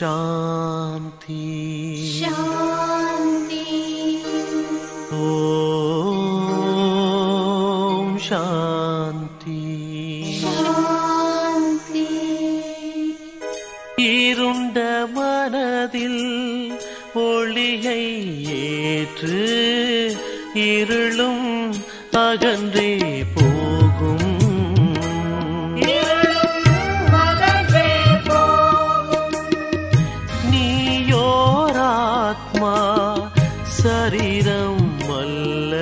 शान्ति शान्ति ॐ शान्ति शान्ति இருண்ட மனதில் ஒளியை ஏற்று இருளும் அகன்றே போகும் நீயோராத்மா சரீரம் அல்ல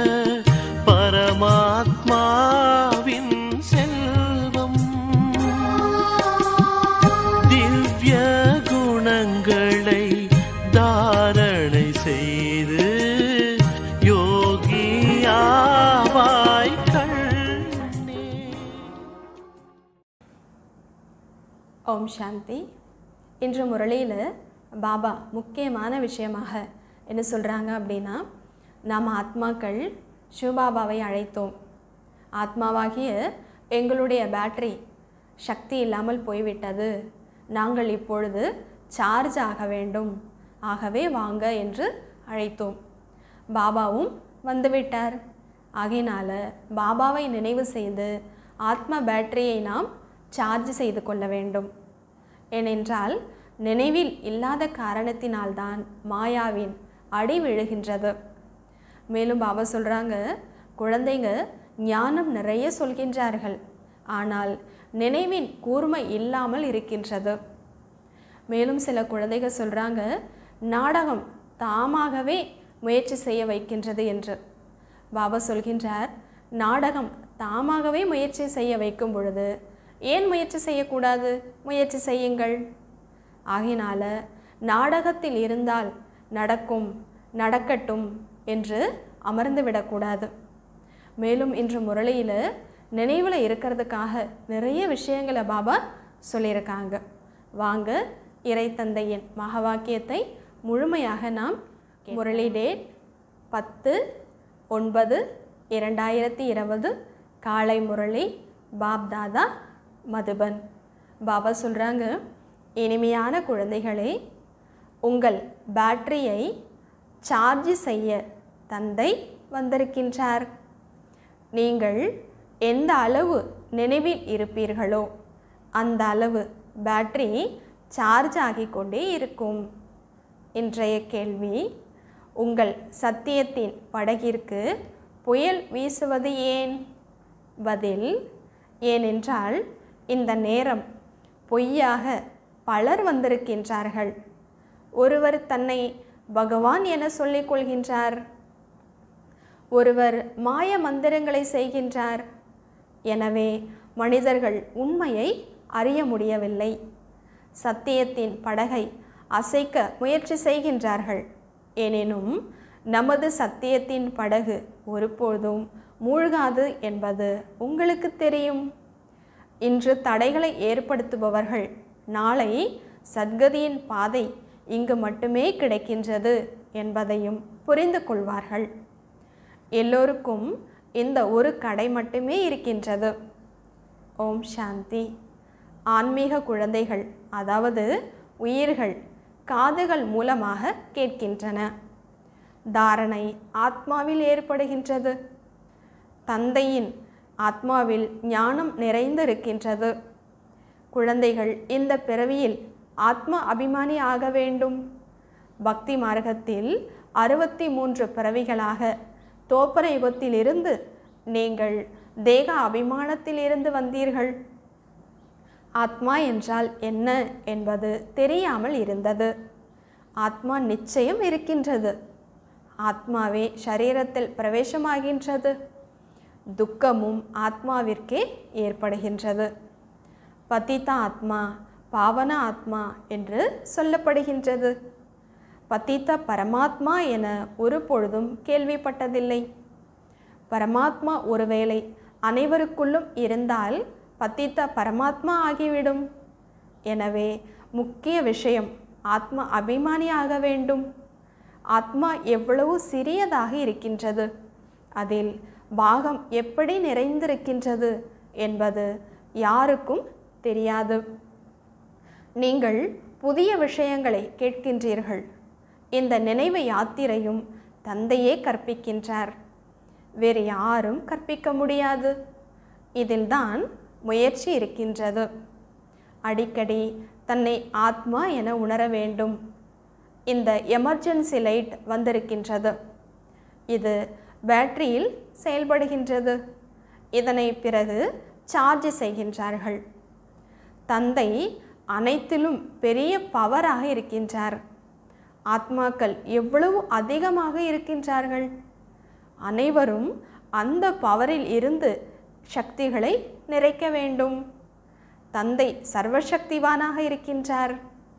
பரமாத்மாவின் செல்வம் திவ்ய குணங்களை தாரணை செய்து யோகியாவாய் கண்ணே ஓம் சாந்தி இன்று முரளியில் பாபா முக்கியமான விஷயமாக என்ன சொல்கிறாங்க அப்படின்னா நாம் ஆத்மாக்கள் சிவபாபாவை அழைத்தோம் ஆத்மாவாகிய எங்களுடைய பேட்டரி சக்தி இல்லாமல் போய்விட்டது நாங்கள் இப்பொழுது சார்ஜ் ஆக வேண்டும் ஆகவே வாங்க என்று அழைத்தோம் பாபாவும் வந்துவிட்டார் ஆகையினால பாபாவை நினைவு செய்து ஆத்ம பேட்டரியை நாம் சார்ஜ் செய்து கொள்ள வேண்டும் ஏனென்றால் நினைவில் இல்லாத காரணத்தினால்தான் மாயாவின் அடி விழுகின்றது மேலும் பாபா சொல்கிறாங்க குழந்தைங்க ஞானம் நிறைய சொல்கின்றார்கள் ஆனால் நினைவின் கூர்மை இல்லாமல் இருக்கின்றது மேலும் சில குழந்தைகள் சொல்கிறாங்க நாடகம் தாமாகவே முயற்சி செய்ய வைக்கின்றது என்று பாபா சொல்கின்றார் நாடகம் தாமாகவே முயற்சி செய்ய வைக்கும் பொழுது ஏன் முயற்சி செய்யக்கூடாது முயற்சி செய்யுங்கள் ஆகினால நாடகத்தில் இருந்தால் நடக்கும் நடக்கட்டும் என்று அமர்ந்து விடக்கூடாது மேலும் இன்று முரளியில் நினைவில் இருக்கிறதுக்காக நிறைய விஷயங்களை பாபா சொல்லியிருக்காங்க வாங்க இறை தந்தையின் மகா வாக்கியத்தை முழுமையாக நாம் முரளி டேட் பத்து ஒன்பது இரண்டாயிரத்தி இருபது காலை முரளி பாப் தாதா மதுபன் பாபா சொல்கிறாங்க இனிமையான குழந்தைகளே உங்கள் பேட்டரியை சார்ஜ் செய்ய தந்தை வந்திருக்கின்றார் நீங்கள் எந்த அளவு நினைவில் இருப்பீர்களோ அந்த அளவு பேட்டரி சார்ஜ் ஆகிக் கொண்டே இருக்கும் இன்றைய கேள்வி உங்கள் சத்தியத்தின் படகிற்கு புயல் வீசுவது ஏன் பதில் ஏனென்றால் இந்த நேரம் பொய்யாக பலர் வந்திருக்கின்றார்கள் ஒருவர் தன்னை பகவான் என சொல்லிக் கொள்கின்றார் ஒருவர் மாய மந்திரங்களை செய்கின்றார் எனவே மனிதர்கள் உண்மையை அறிய முடியவில்லை சத்தியத்தின் படகை அசைக்க முயற்சி செய்கின்றார்கள் எனினும் நமது சத்தியத்தின் படகு ஒருபோதும் மூழ்காது என்பது உங்களுக்கு தெரியும் இன்று தடைகளை ஏற்படுத்துபவர்கள் நாளை சத்கதியின் பாதை இங்கு மட்டுமே கிடைக்கின்றது என்பதையும் புரிந்து கொள்வார்கள் எல்லோருக்கும் இந்த ஒரு கடை மட்டுமே இருக்கின்றது ஓம் சாந்தி ஆன்மீக குழந்தைகள் அதாவது உயிர்கள் காதுகள் மூலமாக கேட்கின்றன தாரணை ஆத்மாவில் ஏற்படுகின்றது தந்தையின் ஆத்மாவில் ஞானம் நிறைந்திருக்கின்றது குழந்தைகள் இந்த பிறவியில் ஆத்ம அபிமானி ஆக வேண்டும் பக்தி மார்க்கத்தில் அறுபத்தி மூன்று பிறவிகளாக தோப்பர யுகத்திலிருந்து நீங்கள் தேக அபிமானத்தில் இருந்து வந்தீர்கள் ஆத்மா என்றால் என்ன என்பது தெரியாமல் இருந்தது ஆத்மா நிச்சயம் இருக்கின்றது ஆத்மாவே சரீரத்தில் பிரவேசமாகின்றது துக்கமும் ஆத்மாவிற்கே ஏற்படுகின்றது பதித்த ஆத்மா பாவன ஆத்மா என்று சொல்லப்படுகின்றது பதித்த பரமாத்மா என ஒரு பொழுதும் கேள்விப்பட்டதில்லை பரமாத்மா ஒருவேளை அனைவருக்குள்ளும் இருந்தால் பதித்த பரமாத்மா ஆகிவிடும் எனவே முக்கிய விஷயம் ஆத்ம அபிமானி ஆக வேண்டும் ஆத்மா எவ்வளவு சிறியதாக இருக்கின்றது அதில் பாகம் எப்படி நிறைந்திருக்கின்றது என்பது யாருக்கும் தெரியாது நீங்கள் புதிய விஷயங்களை கேட்கின்றீர்கள் இந்த நினைவு யாத்திரையும் தந்தையே கற்பிக்கின்றார் வேறு யாரும் கற்பிக்க முடியாது இதில்தான் முயற்சி இருக்கின்றது அடிக்கடி தன்னை ஆத்மா என உணர வேண்டும் இந்த எமர்ஜென்சி லைட் வந்திருக்கின்றது இது பேட்டரியில் செயல்படுகின்றது இதனை பிறகு சார்ஜ் செய்கின்றார்கள் தந்தை அனைத்திலும் பெரிய பவராக இருக்கின்றார் ஆத்மாக்கள் எவ்வளவு அதிகமாக இருக்கின்றார்கள் அனைவரும் அந்த பவரில் இருந்து சக்திகளை நிறைக்க வேண்டும் தந்தை சர்வசக்திவானாக இருக்கின்றார்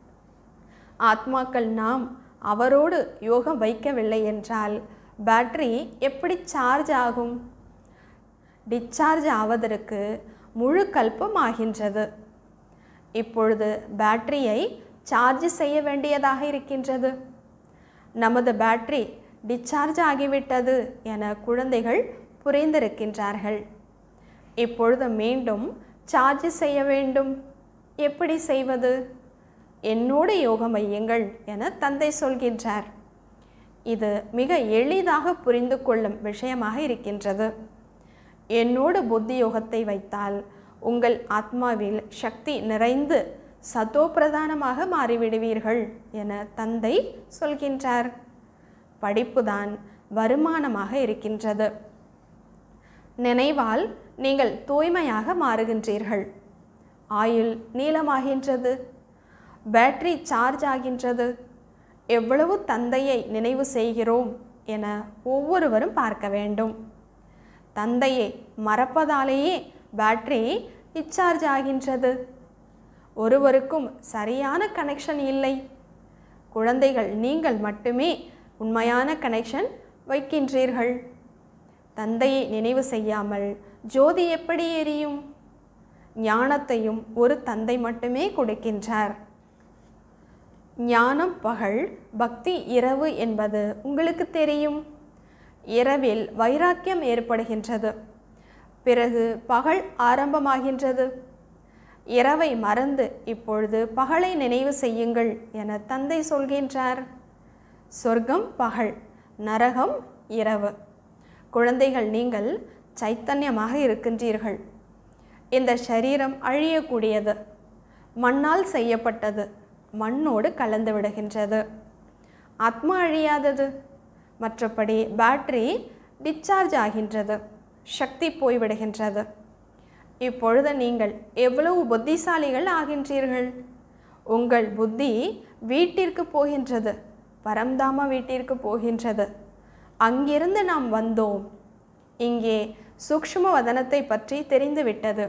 ஆத்மாக்கள் நாம் அவரோடு யோகம் வைக்கவில்லை என்றால் பேட்டரி எப்படி சார்ஜ் ஆகும் டிஸ்சார்ஜ் ஆவதற்கு முழு கல்பம் ஆகின்றது இப்பொழுது பேட்டரியை சார்ஜ் செய்ய வேண்டியதாக இருக்கின்றது நமது பேட்டரி டிஸ்சார்ஜ் ஆகிவிட்டது என குழந்தைகள் புரிந்திருக்கின்றார்கள் இப்பொழுது மீண்டும் சார்ஜ் செய்ய வேண்டும் எப்படி செய்வது என்னோடு யோகம் வையுங்கள் என தந்தை சொல்கின்றார் இது மிக எளிதாக புரிந்து கொள்ளும் விஷயமாக இருக்கின்றது என்னோடு புத்தி யோகத்தை வைத்தால் உங்கள் ஆத்மாவில் சக்தி நிறைந்து சதோ பிரதானமாக மாறிவிடுவீர்கள் என தந்தை சொல்கின்றார் படிப்புதான் வருமானமாக இருக்கின்றது நினைவால் நீங்கள் தூய்மையாக மாறுகின்றீர்கள் ஆயுள் நீளமாகின்றது பேட்டரி சார்ஜ் ஆகின்றது எவ்வளவு தந்தையை நினைவு செய்கிறோம் என ஒவ்வொருவரும் பார்க்க வேண்டும் தந்தையை மறப்பதாலேயே பேட்டரி டிஸ்சார்ஜ் ஆகின்றது ஒருவருக்கும் சரியான கனெக்ஷன் இல்லை குழந்தைகள் நீங்கள் மட்டுமே உண்மையான கனெக்ஷன் வைக்கின்றீர்கள் தந்தையை நினைவு செய்யாமல் ஜோதி எப்படி எரியும் ஞானத்தையும் ஒரு தந்தை மட்டுமே கொடுக்கின்றார் ஞானம் பகல் பக்தி இரவு என்பது உங்களுக்கு தெரியும் இரவில் வைராக்கியம் ஏற்படுகின்றது பிறகு பகல் ஆரம்பமாகின்றது இரவை மறந்து இப்பொழுது பகலை நினைவு செய்யுங்கள் என தந்தை சொல்கின்றார் சொர்க்கம் பகல் நரகம் இரவு குழந்தைகள் நீங்கள் சைத்தன்யமாக இருக்கின்றீர்கள் இந்த சரீரம் அழியக்கூடியது மண்ணால் செய்யப்பட்டது மண்ணோடு கலந்து விடுகின்றது ஆத்மா அழியாதது மற்றபடி பேட்டரி டிஸ்சார்ஜ் ஆகின்றது சக்தி போய்விடுகின்றது இப்பொழுது நீங்கள் எவ்வளவு புத்திசாலிகள் ஆகின்றீர்கள் உங்கள் புத்தி வீட்டிற்கு போகின்றது பரம்தாம வீட்டிற்கு போகின்றது அங்கிருந்து நாம் வந்தோம் இங்கே சூக்ஷ்ம வதனத்தை பற்றி தெரிந்துவிட்டது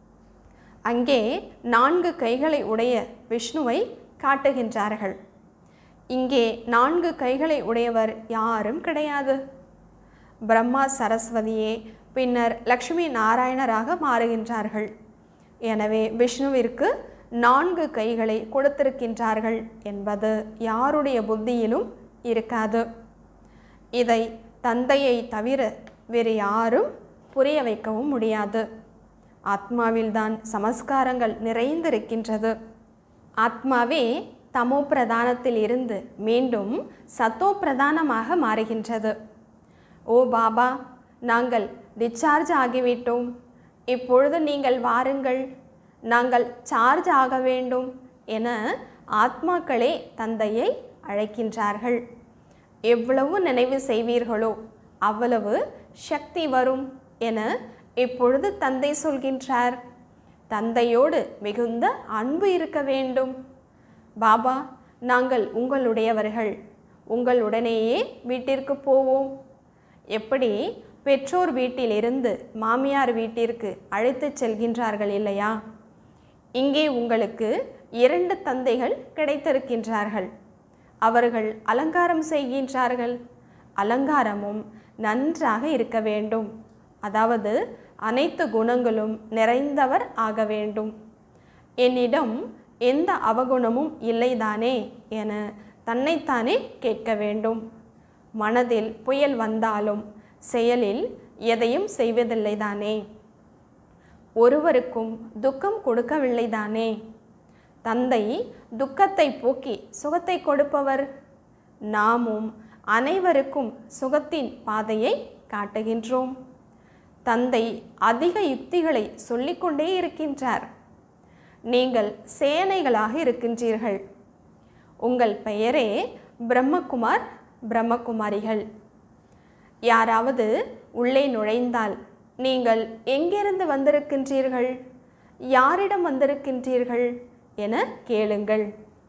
அங்கே நான்கு கைகளை உடைய விஷ்ணுவை காட்டுகின்றார்கள் இங்கே நான்கு கைகளை உடையவர் யாரும் கிடையாது பிரம்மா சரஸ்வதியே பின்னர் லக்ஷ்மி நாராயணராக மாறுகின்றார்கள் எனவே விஷ்ணுவிற்கு நான்கு கைகளை கொடுத்திருக்கின்றார்கள் என்பது யாருடைய புத்தியிலும் இருக்காது இதை தந்தையை தவிர வேறு யாரும் புரிய வைக்கவும் முடியாது ஆத்மாவில்தான் சமஸ்காரங்கள் நிறைந்திருக்கின்றது ஆத்மாவே தமோ பிரதானத்தில் இருந்து மீண்டும் சத்தோ பிரதானமாக மாறுகின்றது ஓ பாபா நாங்கள் டிஸ்சார்ஜ் ஆகிவிட்டோம் இப்பொழுது நீங்கள் வாருங்கள் நாங்கள் சார்ஜ் ஆக வேண்டும் என ஆத்மாக்களே தந்தையை அழைக்கின்றார்கள் எவ்வளவு நினைவு செய்வீர்களோ அவ்வளவு சக்தி வரும் என இப்பொழுது தந்தை சொல்கின்றார் தந்தையோடு மிகுந்த அன்பு இருக்க வேண்டும் பாபா நாங்கள் உங்களுடையவர்கள் உங்களுடனேயே வீட்டிற்கு போவோம் எப்படி பெற்றோர் வீட்டிலிருந்து மாமியார் வீட்டிற்கு அழைத்துச் செல்கின்றார்கள் இல்லையா இங்கே உங்களுக்கு இரண்டு தந்தைகள் கிடைத்திருக்கின்றார்கள் அவர்கள் அலங்காரம் செய்கின்றார்கள் அலங்காரமும் நன்றாக இருக்க வேண்டும் அதாவது அனைத்து குணங்களும் நிறைந்தவர் ஆக வேண்டும் என்னிடம் எந்த அவகுணமும் இல்லைதானே என தன்னைத்தானே கேட்க வேண்டும் மனதில் புயல் வந்தாலும் செயலில் எதையும் செய்வதில்லைதானே ஒருவருக்கும் துக்கம் கொடுக்கவில்லைதானே தந்தை துக்கத்தை போக்கி சுகத்தை கொடுப்பவர் நாமும் அனைவருக்கும் சுகத்தின் பாதையை காட்டுகின்றோம் தந்தை அதிக யுக்திகளை சொல்லிக்கொண்டே இருக்கின்றார் நீங்கள் சேனைகளாக இருக்கின்றீர்கள் உங்கள் பெயரே பிரம்மகுமார் பிரம்மகுமாரிகள் யாராவது உள்ளே நுழைந்தால் நீங்கள் எங்கிருந்து வந்திருக்கின்றீர்கள் யாரிடம் வந்திருக்கின்றீர்கள் என கேளுங்கள்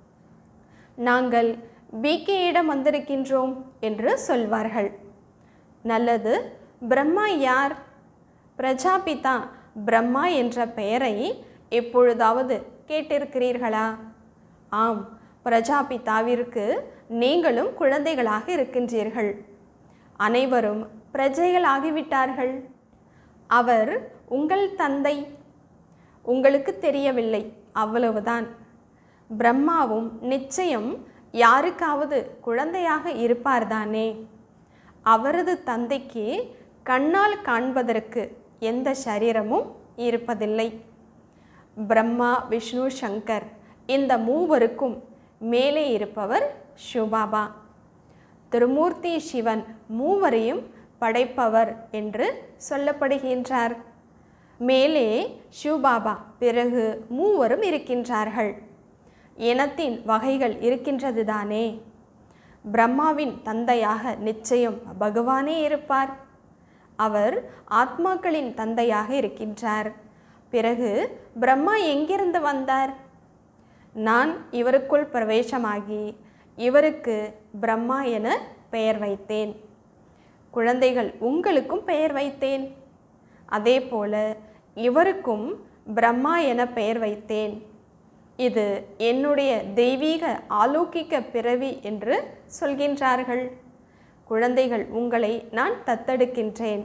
நாங்கள் பிகேயிடம் வந்திருக்கின்றோம் என்று சொல்வார்கள் நல்லது பிரம்மா யார் பிரஜாபிதா பிரம்மா என்ற பெயரை எப்பொழுதாவது கேட்டிருக்கிறீர்களா ஆம் பிரஜாபிதாவிற்கு நீங்களும் குழந்தைகளாக இருக்கின்றீர்கள் அனைவரும் பிரஜைகளாகிவிட்டார்கள் அவர் உங்கள் தந்தை உங்களுக்கு தெரியவில்லை அவ்வளவுதான் பிரம்மாவும் நிச்சயம் யாருக்காவது குழந்தையாக இருப்பார்தானே அவரது தந்தைக்கு கண்ணால் காண்பதற்கு எந்த சரீரமும் இருப்பதில்லை பிரம்மா விஷ்ணு சங்கர் இந்த மூவருக்கும் மேலே இருப்பவர் சிவபாபா திருமூர்த்தி சிவன் மூவரையும் படைப்பவர் என்று சொல்லப்படுகின்றார் மேலே சிவபாபா பிறகு மூவரும் இருக்கின்றார்கள் இனத்தின் வகைகள் இருக்கின்றது தானே பிரம்மாவின் தந்தையாக நிச்சயம் பகவானே இருப்பார் அவர் ஆத்மாக்களின் தந்தையாக இருக்கின்றார் பிறகு பிரம்மா எங்கிருந்து வந்தார் நான் இவருக்குள் பிரவேசமாகி இவருக்கு பிரம்மா என பெயர் வைத்தேன் குழந்தைகள் உங்களுக்கும் பெயர் வைத்தேன் அதே போல இவருக்கும் பிரம்மா என பெயர் வைத்தேன் இது என்னுடைய தெய்வீக ஆலோகிக்க பிறவி என்று சொல்கின்றார்கள் குழந்தைகள் உங்களை நான் தத்தெடுக்கின்றேன்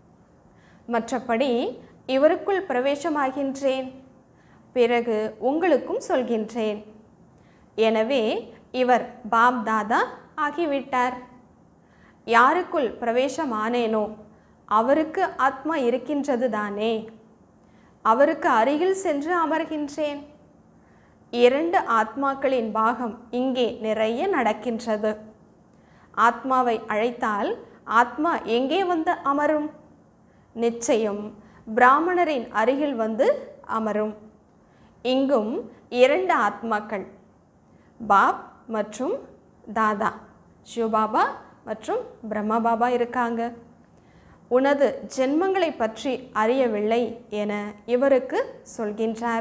மற்றபடி இவருக்குள் பிரவேசமாகின்றேன் பிறகு உங்களுக்கும் சொல்கின்றேன் எனவே இவர் பாப் தாதா ஆகிவிட்டார் யாருக்குள் பிரவேசமானேனோ அவருக்கு ஆத்மா இருக்கின்றது தானே அவருக்கு அருகில் சென்று அமர்கின்றேன் இரண்டு ஆத்மாக்களின் பாகம் இங்கே நிறைய நடக்கின்றது ஆத்மாவை அழைத்தால் ஆத்மா எங்கே வந்து அமரும் நிச்சயம் பிராமணரின் அருகில் வந்து அமரும் இங்கும் இரண்டு ஆத்மாக்கள் பாப் மற்றும் தாதா சிவபாபா மற்றும் பிரம்மா பாபா இருக்காங்க உனது ஜென்மங்களை பற்றி அறியவில்லை என இவருக்கு சொல்கின்றார்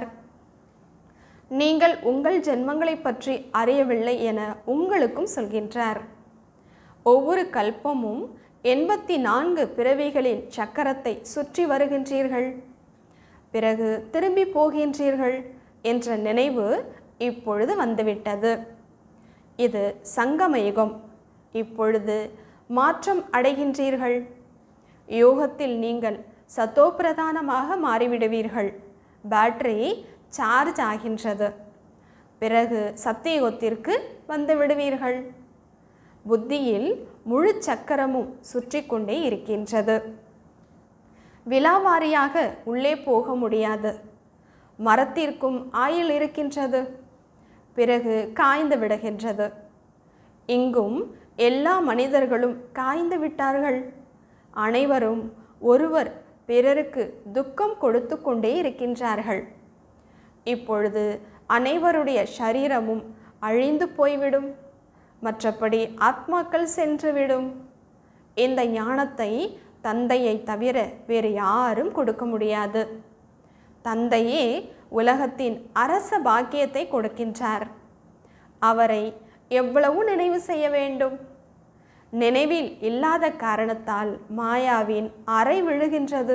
நீங்கள் உங்கள் ஜென்மங்களை பற்றி அறியவில்லை என உங்களுக்கும் சொல்கின்றார் ஒவ்வொரு கல்பமும் எண்பத்தி நான்கு பிறவிகளின் சக்கரத்தை சுற்றி வருகின்றீர்கள் பிறகு திரும்பி போகின்றீர்கள் என்ற நினைவு இப்பொழுது வந்துவிட்டது இது சங்கம யுகம் இப்பொழுது மாற்றம் அடைகின்றீர்கள் யோகத்தில் நீங்கள் சத்தோப்பிரதானமாக மாறிவிடுவீர்கள் பேட்டரி சார்ஜ் ஆகின்றது பிறகு சத்தியுகத்திற்கு வந்து விடுவீர்கள் புத்தியில் முழு சக்கரமும் சுற்றி கொண்டே இருக்கின்றது விலாவாரியாக உள்ளே போக முடியாது மரத்திற்கும் ஆயுள் இருக்கின்றது பிறகு காய்ந்து விடுகின்றது இங்கும் எல்லா மனிதர்களும் காய்ந்து விட்டார்கள் அனைவரும் ஒருவர் பிறருக்கு துக்கம் கொடுத்து கொண்டே இருக்கின்றார்கள் இப்பொழுது அனைவருடைய சரீரமும் அழிந்து போய்விடும் மற்றபடி ஆத்மாக்கள் சென்றுவிடும் இந்த ஞானத்தை தந்தையை தவிர வேறு யாரும் கொடுக்க முடியாது தந்தையே உலகத்தின் அரச பாக்கியத்தை கொடுக்கின்றார் அவரை எவ்வளவு நினைவு செய்ய வேண்டும் நினைவில் இல்லாத காரணத்தால் மாயாவின் அறை விழுகின்றது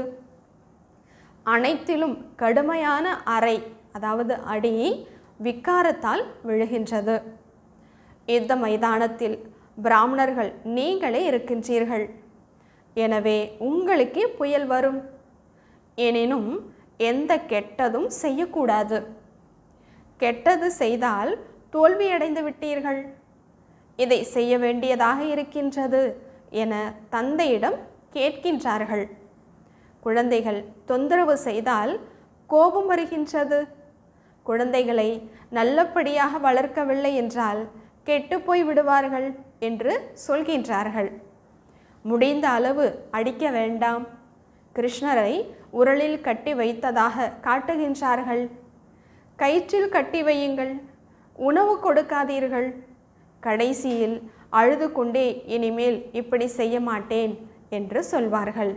அனைத்திலும் கடுமையான அறை அதாவது அடி விக்காரத்தால் விழுகின்றது யுத்த மைதானத்தில் பிராமணர்கள் நீங்களே இருக்கின்றீர்கள் எனவே உங்களுக்கே புயல் வரும் எனினும் எந்த கெட்டதும் செய்யக்கூடாது கெட்டது செய்தால் தோல்வியடைந்து விட்டீர்கள் இதை செய்ய வேண்டியதாக இருக்கின்றது என தந்தையிடம் கேட்கின்றார்கள் குழந்தைகள் தொந்தரவு செய்தால் கோபம் வருகின்றது குழந்தைகளை நல்லபடியாக வளர்க்கவில்லை என்றால் கெட்டுப்போய் விடுவார்கள் என்று சொல்கின்றார்கள் முடிந்த அளவு அடிக்க வேண்டாம் கிருஷ்ணரை உரலில் கட்டி வைத்ததாக காட்டுகின்றார்கள் கயிற்றில் கட்டி வையுங்கள் உணவு கொடுக்காதீர்கள் கடைசியில் அழுது கொண்டே இனிமேல் இப்படி செய்ய மாட்டேன் என்று சொல்வார்கள்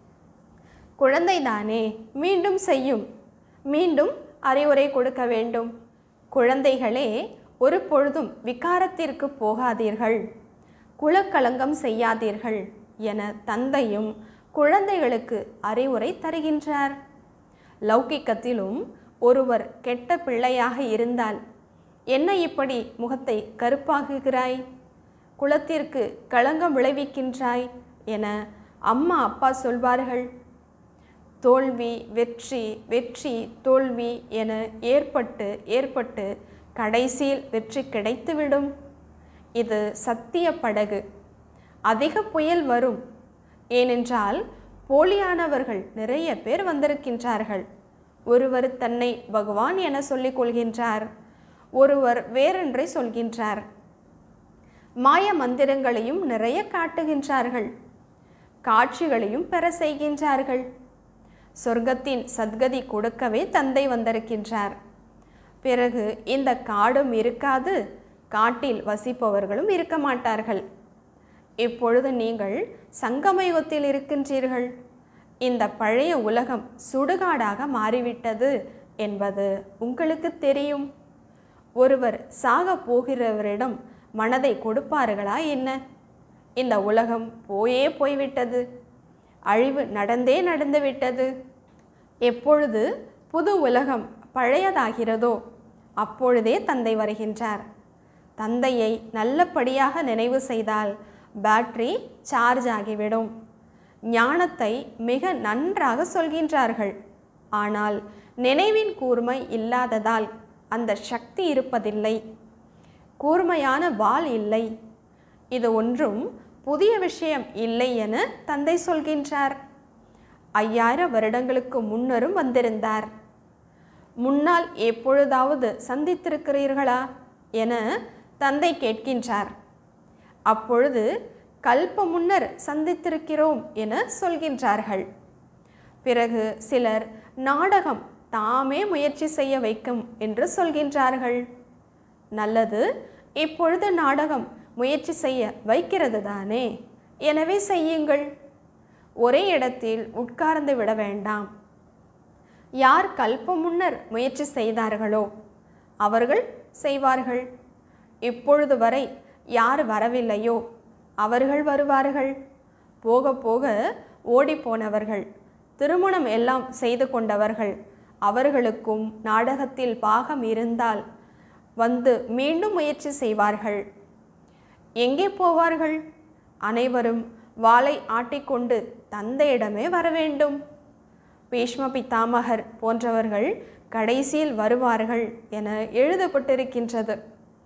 குழந்தைதானே மீண்டும் செய்யும் மீண்டும் அறிவுரை கொடுக்க வேண்டும் குழந்தைகளே ஒரு பொழுதும் விகாரத்திற்கு போகாதீர்கள் குலக்கலங்கம் செய்யாதீர்கள் என தந்தையும் குழந்தைகளுக்கு அறிவுரை தருகின்றார் லௌகிக்கத்திலும் ஒருவர் கெட்ட பிள்ளையாக இருந்தால் என்ன இப்படி முகத்தை கருப்பாக்குகிறாய் குலத்திற்கு களங்கம் விளைவிக்கின்றாய் என அம்மா அப்பா சொல்வார்கள் தோல்வி வெற்றி வெற்றி தோல்வி என ஏற்பட்டு ஏற்பட்டு கடைசியில் வெற்றி கிடைத்துவிடும் இது சத்திய படகு அதிக புயல் வரும் ஏனென்றால் போலியானவர்கள் நிறைய பேர் வந்திருக்கின்றார்கள் ஒருவர் தன்னை பகவான் என சொல்லிக் கொள்கின்றார் ஒருவர் வேறொன்றை சொல்கின்றார் மாய மந்திரங்களையும் நிறைய காட்டுகின்றார்கள் காட்சிகளையும் பெற செய்கின்றார்கள் சொர்க்கத்தின் சத்கதி கொடுக்கவே தந்தை வந்திருக்கின்றார் பிறகு இந்த காடும் இருக்காது காட்டில் வசிப்பவர்களும் இருக்க மாட்டார்கள் இப்பொழுது நீங்கள் சங்கமயுகத்தில் இருக்கின்றீர்கள் இந்த பழைய உலகம் சுடுகாடாக மாறிவிட்டது என்பது உங்களுக்கு தெரியும் ஒருவர் சாக போகிறவரிடம் மனதை கொடுப்பார்களா என்ன இந்த உலகம் போயே போய்விட்டது அழிவு நடந்தே நடந்துவிட்டது எப்பொழுது புது உலகம் பழையதாகிறதோ அப்பொழுதே தந்தை வருகின்றார் தந்தையை நல்லபடியாக நினைவு செய்தால் பேட்டரி சார்ஜ் ஆகிவிடும் ஞானத்தை மிக நன்றாக சொல்கின்றார்கள் ஆனால் நினைவின் கூர்மை இல்லாததால் அந்த சக்தி இருப்பதில்லை கூர்மையான வாள் இல்லை இது ஒன்றும் புதிய விஷயம் இல்லை என தந்தை சொல்கின்றார் ஐயாயிரம் வருடங்களுக்கு முன்னரும் வந்திருந்தார் முன்னால் எப்பொழுதாவது சந்தித்திருக்கிறீர்களா என தந்தை கேட்கின்றார் அப்பொழுது கல்ப முன்னர் சந்தித்திருக்கிறோம் என சொல்கின்றார்கள் பிறகு சிலர் நாடகம் தாமே முயற்சி செய்ய வைக்கும் என்று சொல்கின்றார்கள் நல்லது இப்பொழுது நாடகம் முயற்சி செய்ய வைக்கிறது தானே எனவே செய்யுங்கள் ஒரே இடத்தில் உட்கார்ந்து விட வேண்டாம் யார் கல்ப முன்னர் முயற்சி செய்தார்களோ அவர்கள் செய்வார்கள் இப்பொழுது வரை யார் வரவில்லையோ அவர்கள் வருவார்கள் போக போக ஓடிப்போனவர்கள் திருமணம் எல்லாம் செய்து கொண்டவர்கள் அவர்களுக்கும் நாடகத்தில் பாகம் இருந்தால் வந்து மீண்டும் முயற்சி செய்வார்கள் எங்கே போவார்கள் அனைவரும் வாளை ஆட்டிக்கொண்டு தந்தையிடமே வர வேண்டும் பீஷ்ம பித்தாமகர் போன்றவர்கள் கடைசியில் வருவார்கள் என எழுதப்பட்டிருக்கின்றது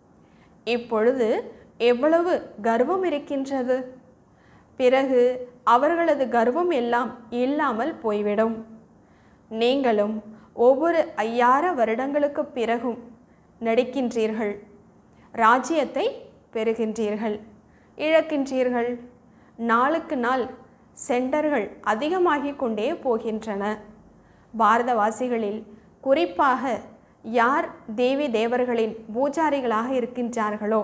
இப்பொழுது எவ்வளவு கர்வம் இருக்கின்றது பிறகு அவர்களது கர்வம் எல்லாம் இல்லாமல் போய்விடும் நீங்களும் ஒவ்வொரு ஐயாயிர வருடங்களுக்கு பிறகும் நடிக்கின்றீர்கள் ராஜ்யத்தை பெறுகின்றீர்கள் இழக்கின்றீர்கள் நாளுக்கு நாள் சென்டர்கள் அதிகமாகிக் கொண்டே போகின்றன பாரதவாசிகளில் குறிப்பாக யார் தேவி தேவர்களின் பூஜாரிகளாக இருக்கின்றார்களோ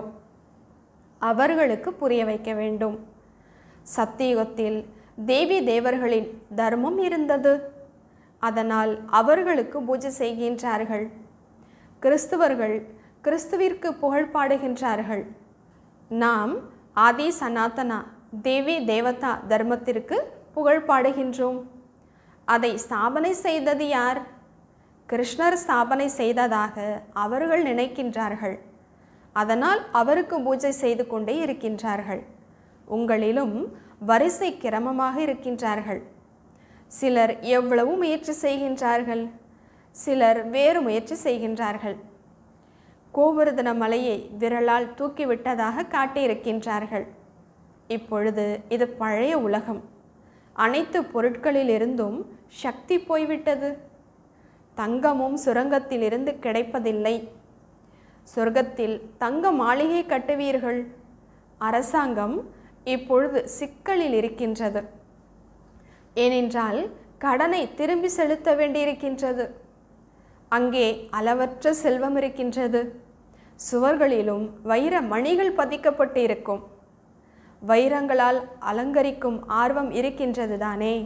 அவர்களுக்கு புரிய வைக்க வேண்டும் சத்தியுகத்தில் தேவி தேவர்களின் தர்மம் இருந்தது அதனால் அவர்களுக்கு பூஜை செய்கின்றார்கள் கிறிஸ்துவர்கள் கிறிஸ்துவிற்கு புகழ் பாடுகின்றார்கள் நாம் ஆதி சனாதனா தேவி தேவதா தர்மத்திற்கு புகழ் பாடுகின்றோம் அதை ஸ்தாபனை செய்தது யார் கிருஷ்ணர் ஸ்தாபனை செய்ததாக அவர்கள் நினைக்கின்றார்கள் அதனால் அவருக்கு பூஜை செய்து கொண்டே இருக்கின்றார்கள் உங்களிலும் வரிசை கிரமமாக இருக்கின்றார்கள் சிலர் எவ்வளவு முயற்சி செய்கின்றார்கள் சிலர் வேறு முயற்சி செய்கின்றார்கள் கோவர்தன மலையை விரலால் தூக்கிவிட்டதாக காட்டியிருக்கின்றார்கள் இப்பொழுது இது பழைய உலகம் அனைத்து பொருட்களிலிருந்தும் சக்தி போய்விட்டது தங்கமும் சுரங்கத்திலிருந்து கிடைப்பதில்லை சொர்க்கத்தில் தங்க மாளிகை கட்டுவீர்கள் அரசாங்கம் இப்பொழுது சிக்கலில் இருக்கின்றது ஏனென்றால் கடனை திரும்பி செலுத்த வேண்டியிருக்கின்றது அங்கே அளவற்ற செல்வம் இருக்கின்றது சுவர்களிலும் வைர மணிகள் பதிக்கப்பட்டு இருக்கும் வைரங்களால் அலங்கரிக்கும் ஆர்வம் இருக்கின்றது தானே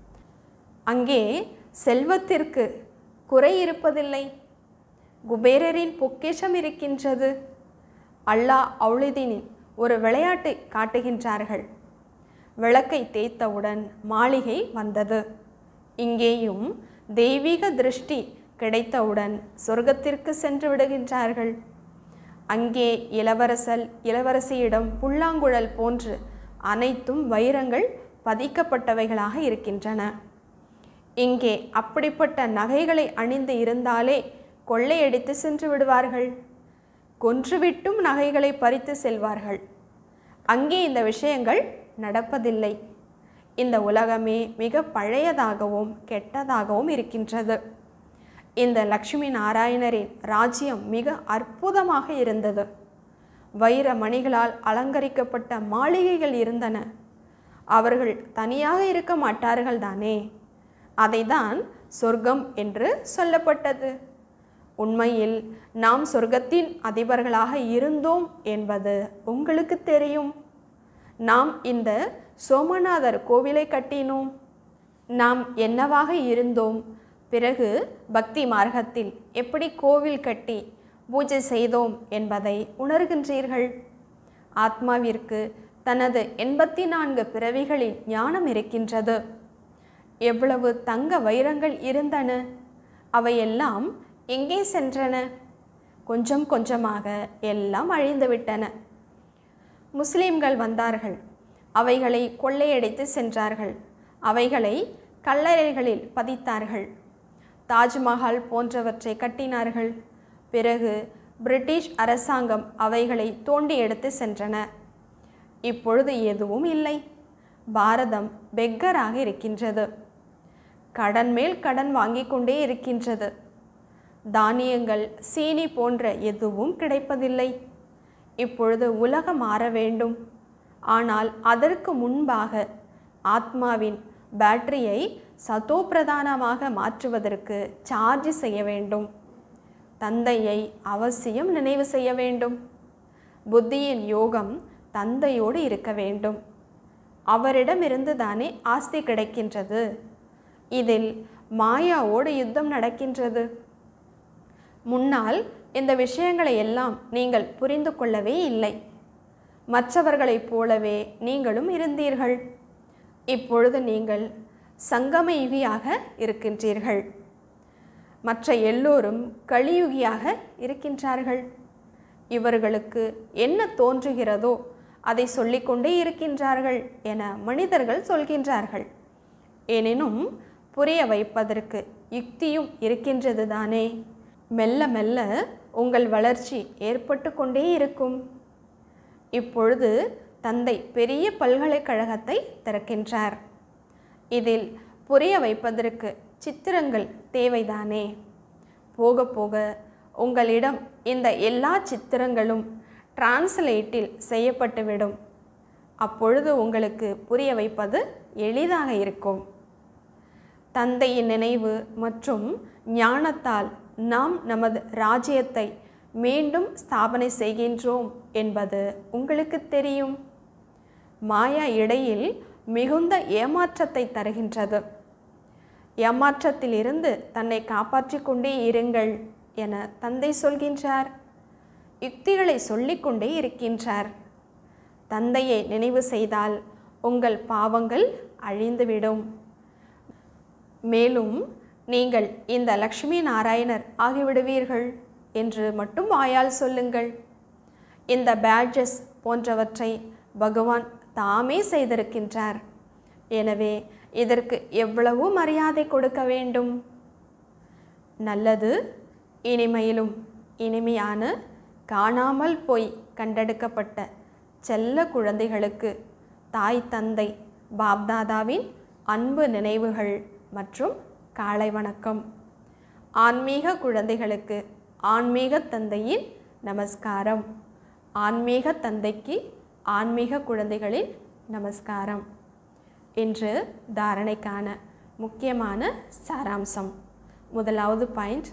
அங்கே செல்வத்திற்கு குறை இருப்பதில்லை குபேரரின் பொக்கிஷம் இருக்கின்றது அல்லாஹ் அவுளிதீனின் ஒரு விளையாட்டை காட்டுகின்றார்கள் விளக்கை தேய்த்தவுடன் மாளிகை வந்தது இங்கேயும் தெய்வீக திருஷ்டி கிடைத்தவுடன் சொர்க்கத்திற்கு சென்று விடுகின்றார்கள் அங்கே இளவரசல் இளவரசியிடம் புல்லாங்குழல் போன்று அனைத்தும் வைரங்கள் பதிக்கப்பட்டவைகளாக இருக்கின்றன இங்கே அப்படிப்பட்ட நகைகளை அணிந்து இருந்தாலே கொள்ளையடித்து சென்று விடுவார்கள் கொன்றுவிட்டும் நகைகளை பறித்து செல்வார்கள் அங்கே இந்த விஷயங்கள் நடப்பதில்லை இந்த உலகமே மிக பழையதாகவும் கெட்டதாகவும் இருக்கின்றது இந்த லக்ஷ்மி நாராயணரின் ராஜ்யம் மிக அற்புதமாக இருந்தது வைர மணிகளால் அலங்கரிக்கப்பட்ட மாளிகைகள் இருந்தன அவர்கள் தனியாக இருக்க மாட்டார்கள் தானே அதைதான் சொர்க்கம் என்று சொல்லப்பட்டது உண்மையில் நாம் சொர்க்கத்தின் அதிபர்களாக இருந்தோம் என்பது உங்களுக்கு தெரியும் நாம் இந்த சோமநாதர் கோவிலை கட்டினோம் நாம் என்னவாக இருந்தோம் பிறகு பக்தி மார்க்கத்தில் எப்படி கோவில் கட்டி பூஜை செய்தோம் என்பதை உணர்கின்றீர்கள் ஆத்மாவிற்கு தனது எண்பத்தி நான்கு பிறவிகளின் ஞானம் இருக்கின்றது எவ்வளவு தங்க வைரங்கள் இருந்தன அவையெல்லாம் எங்கே சென்றன கொஞ்சம் கொஞ்சமாக எல்லாம் அழிந்துவிட்டன முஸ்லிம்கள் வந்தார்கள் அவைகளை கொள்ளையடித்து சென்றார்கள் அவைகளை கல்லறைகளில் பதித்தார்கள் தாஜ்மஹால் போன்றவற்றை கட்டினார்கள் பிறகு பிரிட்டிஷ் அரசாங்கம் அவைகளை தோண்டி எடுத்து சென்றன இப்பொழுது எதுவும் இல்லை பாரதம் பெக்கராக இருக்கின்றது கடன் மேல் கடன் வாங்கிக் கொண்டே இருக்கின்றது தானியங்கள் சீனி போன்ற எதுவும் கிடைப்பதில்லை இப்பொழுது உலகம் மாற வேண்டும் ஆனால் அதற்கு முன்பாக ஆத்மாவின் பேட்டரியை சதோப்பிரதானமாக மாற்றுவதற்கு சார்ஜ் செய்ய வேண்டும் தந்தையை அவசியம் நினைவு செய்ய வேண்டும் புத்தியின் யோகம் தந்தையோடு இருக்க வேண்டும் அவரிடமிருந்து தானே ஆஸ்தி கிடைக்கின்றது இதில் மாயாவோடு யுத்தம் நடக்கின்றது முன்னால் இந்த விஷயங்களை எல்லாம் நீங்கள் புரிந்து கொள்ளவே இல்லை மற்றவர்களைப் போலவே நீங்களும் இருந்தீர்கள் இப்பொழுது நீங்கள் சங்கமயுகியாக இருக்கின்றீர்கள் மற்ற எல்லோரும் கலியுகியாக இருக்கின்றார்கள் இவர்களுக்கு என்ன தோன்றுகிறதோ அதை சொல்லிக்கொண்டே இருக்கின்றார்கள் என மனிதர்கள் சொல்கின்றார்கள் எனினும் புரிய வைப்பதற்கு யுக்தியும் இருக்கின்றது தானே மெல்ல மெல்ல உங்கள் வளர்ச்சி ஏற்பட்டு கொண்டே இருக்கும் இப்பொழுது தந்தை பெரிய பல்கலைக்கழகத்தை திறக்கின்றார் இதில் புரிய வைப்பதற்கு சித்திரங்கள் தேவைதானே போக போக உங்களிடம் இந்த எல்லா சித்திரங்களும் டிரான்ஸ்லேட்டில் செய்யப்பட்டுவிடும் அப்பொழுது உங்களுக்கு புரிய வைப்பது எளிதாக இருக்கும் தந்தையின் நினைவு மற்றும் ஞானத்தால் நாம் நமது ராஜ்யத்தை மீண்டும் ஸ்தாபனை செய்கின்றோம் என்பது உங்களுக்கு தெரியும் மாயா இடையில் மிகுந்த ஏமாற்றத்தை தருகின்றது ஏமாற்றத்திலிருந்து தன்னை காப்பாற்றிக் கொண்டே இருங்கள் என தந்தை சொல்கின்றார் யுக்திகளை சொல்லிக்கொண்டே இருக்கின்றார் தந்தையை நினைவு செய்தால் உங்கள் பாவங்கள் அழிந்துவிடும் மேலும் நீங்கள் இந்த லக்ஷ்மி நாராயணர் ஆகிவிடுவீர்கள் என்று மட்டும் வாயால் சொல்லுங்கள் இந்த பேட்ஜஸ் போன்றவற்றை பகவான் தாமே செய்திருக்கின்றார் எனவே இதற்கு எவ்வளவு மரியாதை கொடுக்க வேண்டும் நல்லது இனிமையிலும் இனிமையான காணாமல் போய் கண்டெடுக்கப்பட்ட செல்ல குழந்தைகளுக்கு தாய் தந்தை பாப்தாதாவின் அன்பு நினைவுகள் மற்றும் காலை வணக்கம் ஆன்மீக குழந்தைகளுக்கு ஆன்மீக தந்தையின் நமஸ்காரம் ஆன்மீக தந்தைக்கு ஆன்மீக குழந்தைகளின் நமஸ்காரம் இன்று தாரணைக்கான முக்கியமான சாராம்சம் முதலாவது பாயிண்ட்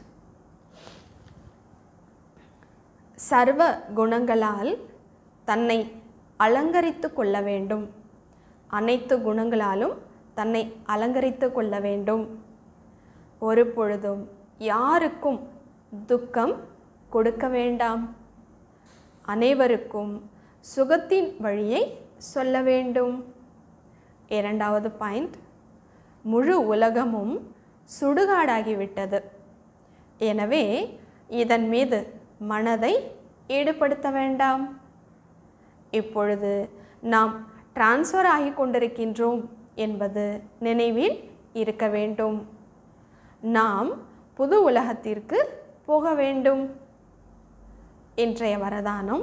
சர்வ குணங்களால் தன்னை அலங்கரித்து கொள்ள வேண்டும் அனைத்து குணங்களாலும் தன்னை அலங்கரித்து கொள்ள வேண்டும் ஒரு பொழுதும் யாருக்கும் துக்கம் கொடுக்க வேண்டாம் அனைவருக்கும் சுகத்தின் வழியை சொல்ல வேண்டும் இரண்டாவது பாயிண்ட் முழு உலகமும் சுடுகாடாகிவிட்டது எனவே இதன் மீது மனதை ஈடுபடுத்த வேண்டாம் இப்பொழுது நாம் டிரான்ஸ்ஃபர் ஆகி கொண்டிருக்கின்றோம் என்பது நினைவில் இருக்க வேண்டும் நாம் புது உலகத்திற்கு போக வேண்டும் இன்றைய வரதானம்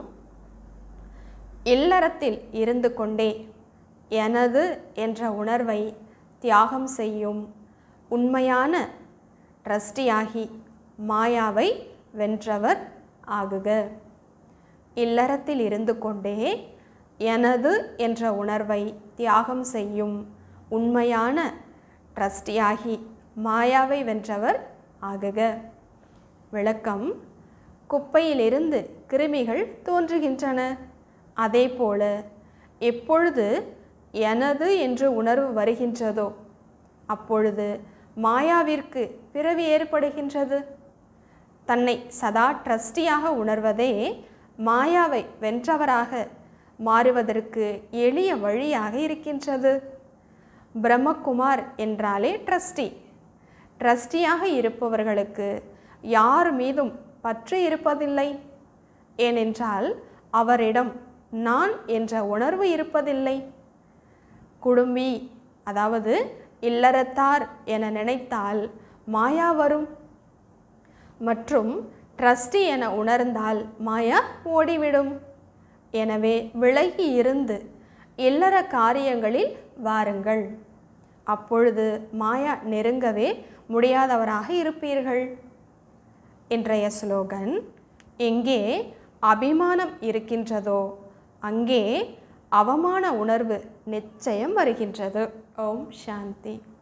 இல்லறத்தில் இருந்து கொண்டே எனது என்ற உணர்வை தியாகம் செய்யும் உண்மையான ட்ரஸ்டியாகி மாயாவை வென்றவர் ஆகுக இல்லறத்தில் இருந்து கொண்டே எனது என்ற உணர்வை தியாகம் செய்யும் உண்மையான ட்ரஸ்டியாகி மாயாவை வென்றவர் ஆகுக விளக்கம் குப்பையிலிருந்து கிருமிகள் தோன்றுகின்றன அதேபோல எப்பொழுது எனது என்று உணர்வு வருகின்றதோ அப்பொழுது மாயாவிற்கு பிறவி ஏற்படுகின்றது தன்னை சதா ட்ரஸ்டியாக உணர்வதே மாயாவை வென்றவராக மாறுவதற்கு எளிய வழியாக இருக்கின்றது பிரம்மகுமார் என்றாலே ட்ரஸ்டி ட்ரஸ்டியாக இருப்பவர்களுக்கு யார் மீதும் பற்று இருப்பதில்லை ஏனென்றால் அவரிடம் நான் என்ற உணர்வு இருப்பதில்லை குடும்பி அதாவது இல்லறத்தார் என நினைத்தால் மாயா வரும் மற்றும் ட்ரஸ்டி என உணர்ந்தால் மாயா ஓடிவிடும் எனவே விலகி இருந்து இல்லற காரியங்களில் வாருங்கள் அப்பொழுது மாயா நெருங்கவே முடியாதவராக இருப்பீர்கள் இன்றைய ஸ்லோகன் எங்கே அபிமானம் இருக்கின்றதோ அங்கே அவமான உணர்வு நிச்சயம் வருகின்றது ஓம் சாந்தி